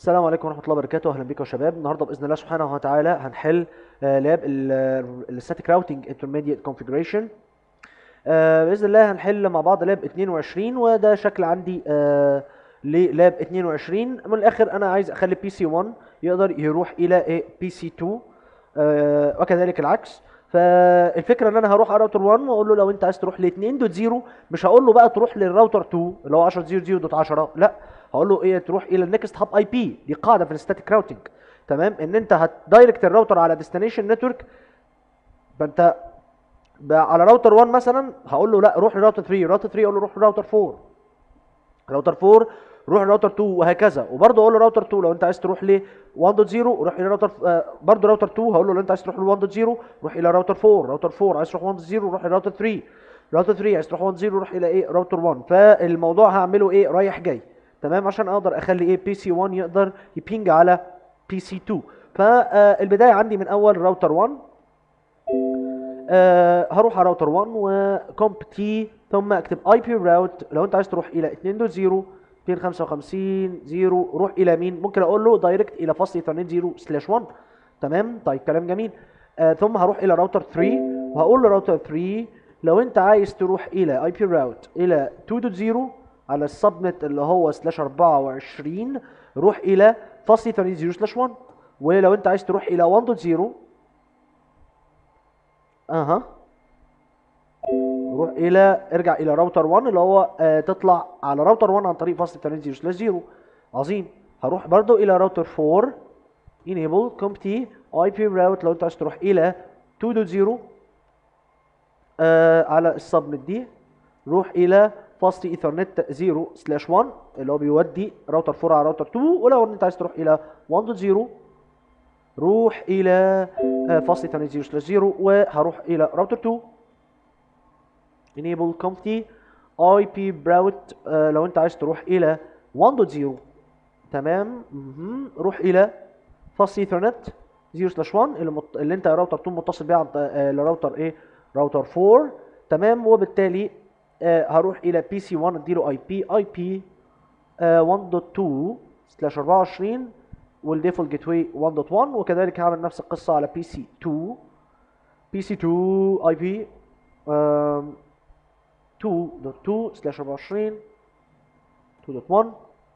السلام عليكم ورحمة الله وبركاته أهلا بكم يا شباب النهاردة بإذن الله سبحانه وتعالى هنحل آه، لاب الستاتيك راوتنج انترميديت كونفيجريشن بإذن الله هنحل مع بعض لاب 22 وده شكل عندي آه، للاب 22 من الآخر أنا عايز أخلي بي سي 1 يقدر يروح إلى إيه بي سي 2 آه، وكذلك العكس فالفكره ان انا هروح على راوتر 1 واقول له لو انت عايز تروح ل 2.0 مش هقول له بقى تروح للراوتر 2 اللي هو 10.0.10 لا هقول له ايه تروح الى النكست هاب اي بي دي قاعده في الستاتيك راوتنج تمام ان انت هتدايركت الراوتر على ديستنيشن نتورك فانت بقى على راوتر 1 مثلا هقول له لا روح لراوتر 3 راوتر 3 اقول له روح لراوتر 4 راوتر 4 روح لراوتر 2 وهكذا وبرضه اقول له راوتر 2 لو انت عايز تروح ل 1.0 روح الى راوتر آه برضه راوتر 2 هقول له لو انت عايز تروح ل 1.0 روح الى راوتر 4 راوتر 4 عايز تروح 1.0 روح لراوتر 3 راوتر 3 عايز تروح 1.0 روح الى ايه راوتر 1 فالموضوع هعمله ايه رايح جاي تمام عشان اقدر اخلي ايه بي سي 1 يقدر يبينج على بي سي 2 فالبدايه عندي من اول راوتر 1 آه هروح على راوتر 1 وكومب تي ثم اكتب اي بي راوت لو انت عايز تروح الى 2.0 255 0 روح الى مين ممكن اقول له دايركت الى فصل ايثرنت 0 سلاش 1 تمام طيب كلام جميل آه ثم هروح الى راوتر 3 وهقول له راوتر 3 لو انت عايز تروح الى اي بي راوت الى 2.0 على السبنت اللي هو سلاش 24 روح الى فصل ايثرنت 0 سلاش 1 ولو انت عايز تروح الى 1.0 اها روح الى ارجع الى راوتر 1 اللي هو آه تطلع على راوتر 1 عن طريق فاصل 8 0 سلاش 0 عظيم هروح برضو الى راوتر 4 enable compt IP route لو انت عايز تروح الى 2.0 آه على السبنت دي روح الى فاست ايثرنت 0 سلاش 1 اللي هو بيودي راوتر 4 على راوتر 2 ولو انت عايز تروح الى 1.0 روح الى آه فاست ايثرنت 0 سلاش 0 وهروح الى راوتر 2 enable compty IP route آه لو انت عايز تروح الى 1.0 تمام مهم. روح الى فاست ايثرنت 0 سلاش 1 اللي, مت... اللي انت راوتر 2 متصل بيه عن آه لراوتر ايه راوتر 4 تمام وبالتالي آه هروح الى بي سي 1 اديله اي بي اي بي 1.2 سلاش 24 والديفولت جيت واي 1.1 وكذلك هعمل نفس القصه على بي سي 2 بي سي 2 اي بي 2.2 سلاش 24 2.1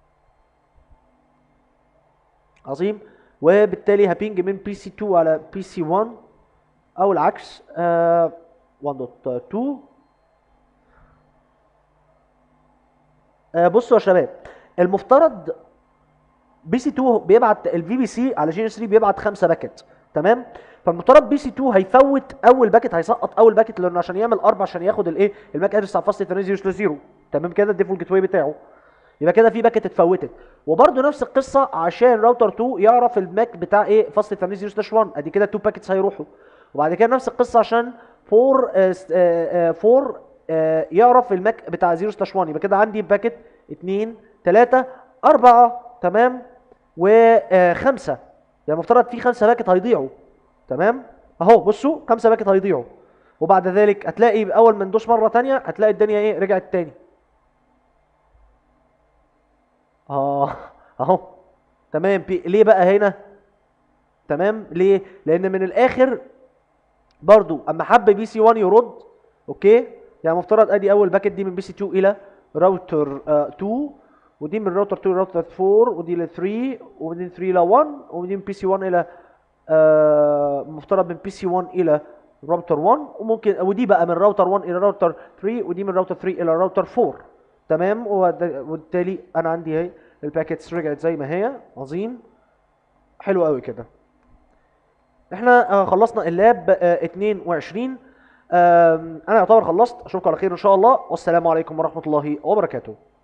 عظيم وبالتالي هبينج من بي سي 2 على بي سي 1 او العكس آه 1.2 آه بصوا يا شباب المفترض بي سي 2 بيبعت الفي بي سي على جي 3 بيبعت 5 باكت تمام فالمفترض بي سي 2 هيفوت اول باكت هيسقط اول باكت لانه عشان يعمل اربع عشان ياخد الايه الماك ادرس على فاست 0 0 تمام كده الديفولت جيت واي بتاعه يبقى كده في باكت اتفوتت وبرده نفس القصه عشان راوتر 2 يعرف الماك بتاع ايه فاست 0 0 1 ادي كده 2 باكتس هيروحوا وبعد كده نفس القصه عشان 4 4 يعرف الماك بتاع 0 سلاش 1 يبقى كده عندي باكت 2 3 4 تمام و5 يعني المفترض في 5 باكت هيضيعوا تمام اهو بصوا خمسه باكت هيضيعوا وبعد ذلك هتلاقي اول ما ندوس مره تانية هتلاقي الدنيا ايه رجعت تاني اه اهو تمام بي... ليه بقى هنا تمام ليه لان من الاخر برضو اما حب بي سي 1 يرد اوكي يعني مفترض ادي اول باكت دي من بي سي 2 الى راوتر آه 2 ودي من راوتر 2 راوتر 4 ودي ل 3 ومن 3 ل 1 ودي من بي سي 1 الى آه مفترض من بي سي 1 الى راوتر 1 وممكن ودي بقى من راوتر 1 الى راوتر 3 ودي من راوتر 3 الى راوتر 4 تمام وبالتالي انا عندي اهي الباكيتس رجعت زي ما هي عظيم حلو قوي كده احنا آه خلصنا اللاب آه 22 آه انا يعتبر خلصت اشوفكم على خير ان شاء الله والسلام عليكم ورحمه الله وبركاته